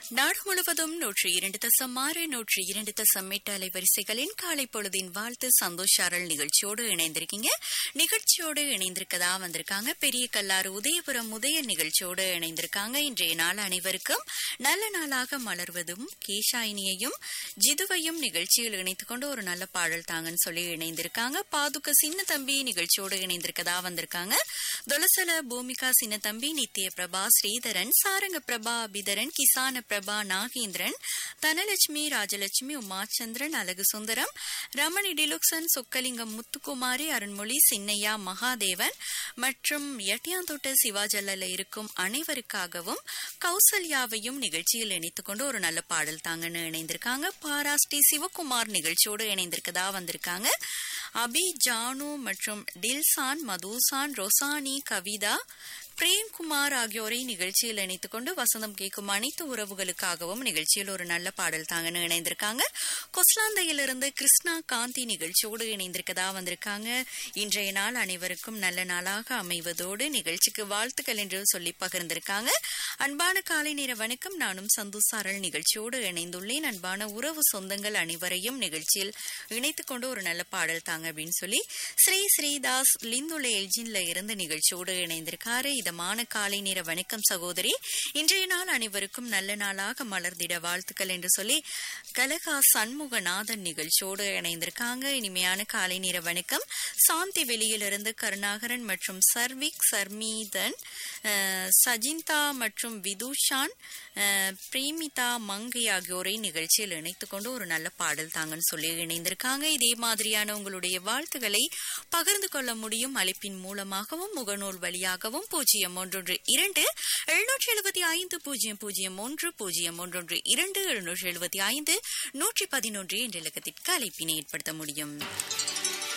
நாடு முழுவதும் நூற்றி இரண்டு தசம் ஆறு நூற்றி இரண்டு தசம் எட்டு அலைவரிசைகளின் காலை பொழுதின் வாழ்த்து சந்தோஷாரல் நிகழ்ச்சியோடு இணைந்திருக்கீங்க நிகழ்ச்சியோடு இணைந்திருக்கதா வந்திருக்காங்க பெரிய கல்லாறு உதயபுரம் உதய நிகழ்ச்சியோடு இணைந்திருக்காங்க இன்றைய நாள் அனைவருக்கும் நல்ல நாளாக மலர்வதும் கேஷாயினியையும் ஜிதுவையும் நிகழ்ச்சியில் இணைத்துக் கொண்டு ஒரு நல்ல பாடல் தாங்கன்னு சொல்லி இணைந்திருக்காங்க பாதுக சின்ன தம்பி நிகழ்ச்சியோடு இணைந்திருக்கதா வந்திருக்காங்க தொலசல பூமிகா சின்ன தம்பி நித்ய பிரபா ஸ்ரீதரன் சாரங்க பிரபா அபிதரன் கிசான பிரபா நாகேந்திரன் தனலட்சுமி ராஜலட்சுமி உமாச்சந்திரன் அழகு சுந்தரம் ரமணி டிலுக்சன் சொக்கலிங்கம் முத்துக்குமாரி அருண்மொழி சின்னையா மகாதேவன் மற்றும் எட்டியாந்தோட்ட சிவாஜல்ல இருக்கும் அனைவருக்காகவும் கௌசல்யாவையும் நிகழ்ச்சியில் இணைத்துக் கொண்டு ஒரு நல்ல பாடல் தாங்கன்னு இணைந்திருக்காங்க பாராஸ்டி சிவகுமார் நிகழ்ச்சியோடு இணைந்திருக்கதா வந்திருக்காங்க அபி ஜானு மற்றும் டில்சான் மதுசான் ரொசானி கவிதா பிரேம்குமார் ஆகியோரை நிகழ்ச்சியில் இணைத்துக் கொண்டு வசந்தம் கேட்கும் அனைத்து உறவுகளுக்காகவும் நிகழ்ச்சியில் ஒரு நல்ல பாடல் தாங்கன்னு இணைந்திருக்காங்க கொஸ்லாந்தையிலிருந்து கிருஷ்ணா காந்தி நிகழ்ச்சியோடு இணைந்திருக்கதா வந்திருக்காங்க இன்றைய நாள் அனைவருக்கும் நல்ல நாளாக அமைவதோடு நிகழ்ச்சிக்கு வாழ்த்துக்கள் என்று சொல்லி பகிர்ந்திருக்காங்க அன்பான காலை நேர வணக்கம் நானும் சந்து சாரல் நிகழ்ச்சியோடு இணைந்துள்ளேன் அன்பான உறவு சொந்தங்கள் அனைவரையும் நிகழ்ச்சியில் இணைத்துக் கொண்டு ஒரு நல்ல பாடல் தாங்க அப்படின்னு சொல்லி ஸ்ரீ ஸ்ரீதாஸ் லிந்துள்ள எல்ஜின்ல இருந்து நிகழ்ச்சியோடு இணைந்திருக்காரு இதமான காலை நேர வணக்கம் சகோதரி இன்றைய நாள் அனைவருக்கும் நல்ல நாளாக மலர்ந்திட வாழ்த்துக்கள் என்று சொல்லி கலகா சண்முகநாதன் நிகழ்ச்சியோடு இணைந்திருக்காங்க இனிமையான காலை நேர வணக்கம் சாந்தி வெளியிலிருந்து கருணாகரன் மற்றும் சர்விக் சர்மீதன் சஜிந்தா மற்றும் விதுஷான் பிரேமிதா மங்கை ஆகியோரை நிகழ்ச்சியில் இணைத்துக் கொண்டு ஒரு நல்ல பாடல் தாங்கன்னு சொல்லி இணைந்திருக்காங்க இதே மாதிரியான உங்களுடைய வாழ்த்துக்களை பகிர்ந்து கொள்ள முடியும் அழைப்பின் மூலமாகவும் முகநூல் வழியாகவும் பூஜ்ஜியம் ஒன்றொன்று இரண்டு எழுநூற்றி எழுபத்தி ஐந்து பூஜ்ஜியம் பூஜ்ஜியம் ஒன்று பூஜ்ஜியம் ஒன்றொன்று இரண்டு எழுநூற்றி எழுபத்தி ஐந்து நூற்றி பதினொன்று என்ற இலக்கத்திற்கு அழைப்பினை ஏற்படுத்த முடியும்